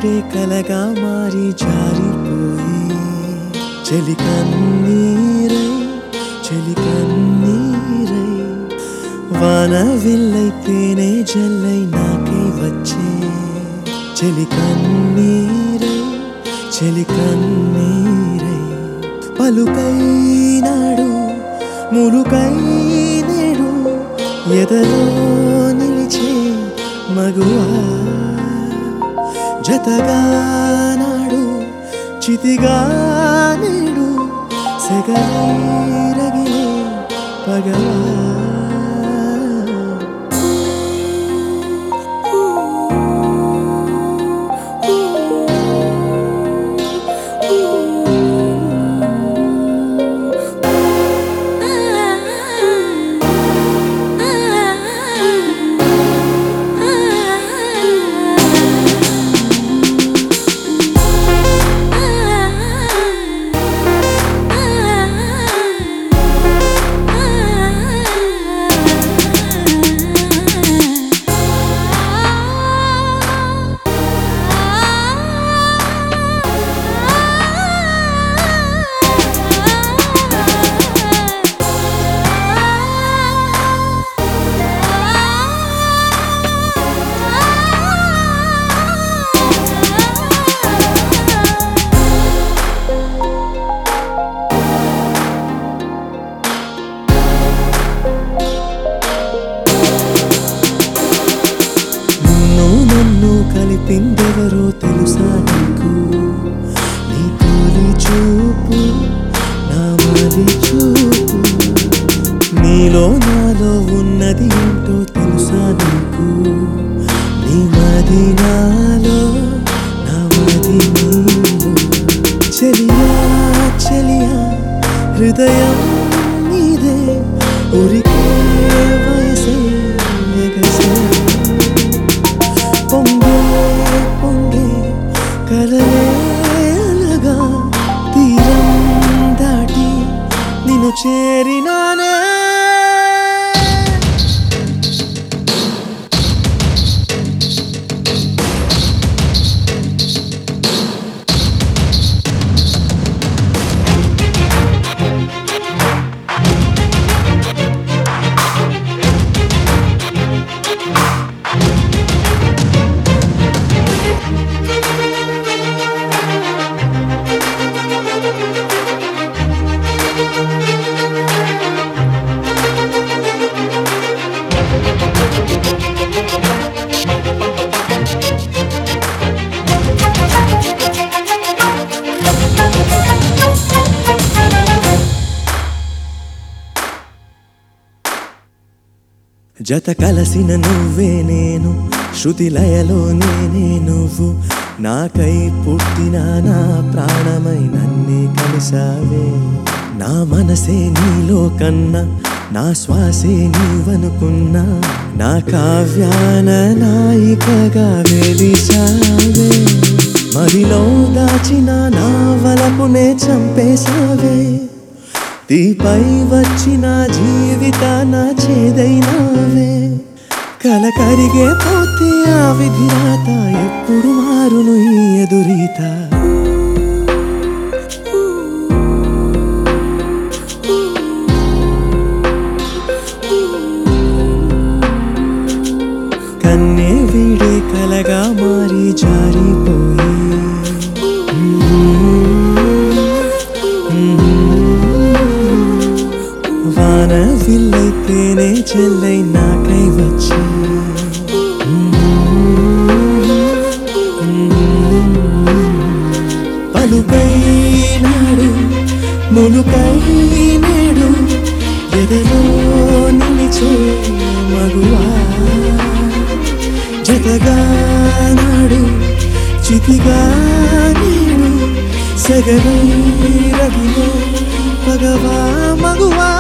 వీడే కలగా మారి జారిపోయి చెలి కన్నీరై చెలి కన్నీరై వాన విల్లైతేనే జల్లై నాకై వచ్చే చెలి కన్నీరై చెలి కన్నీరై పలుకై నాడు ములుకై నేడు ఎదలో నిలిచే మగువా జతగా నాడు చితిగా నేడు సెగరగిలే పగవా నిన్ను నన్ను కలిపిందెవరో తెలుసా నీకు నీ తోలి చూపు నా మది చూపు నీలో నాలో ఉన్నది ఏంటో తెలుసా నీకు నీ మది నాలో నా మది నీలో చెలియా చెలియా హృదయం నీదే ఉరికే వయసే ఎగసే పొంగే పొంగే కలలే అలగా తీరం దాటి నిన్ను చేరినానే జత కలసిన నువ్వే నేను శృతి లయలో నేనే నువ్వు నాకై పుట్టిన నా ప్రాణమై నన్నే కలిసావే నా మనసే నీలో కన్నా నా శ్వాసే నీవనుకున్నా నా కావ్యాన నాయికగా వెలిసావే మదిలో దాచిన నా వలపునే చంపేశావే తీపై వచ్చిన జీవితాన చేదైనావే కల కరిగే పోతే ఆ విధిరాత ఎప్పుడు మారును ఈ ఎదురీత కన్నే వీడే కలగా మారి జారిపోయి వాన విల్లైతేనే చెల్లై నాకై వచ్చి పలుకై నాడు ములుకై నేడు ఎదలో నిలిచే మగువా జతగా నాడు చితిగా నేడు సగరై రగిలే పగవా మగువా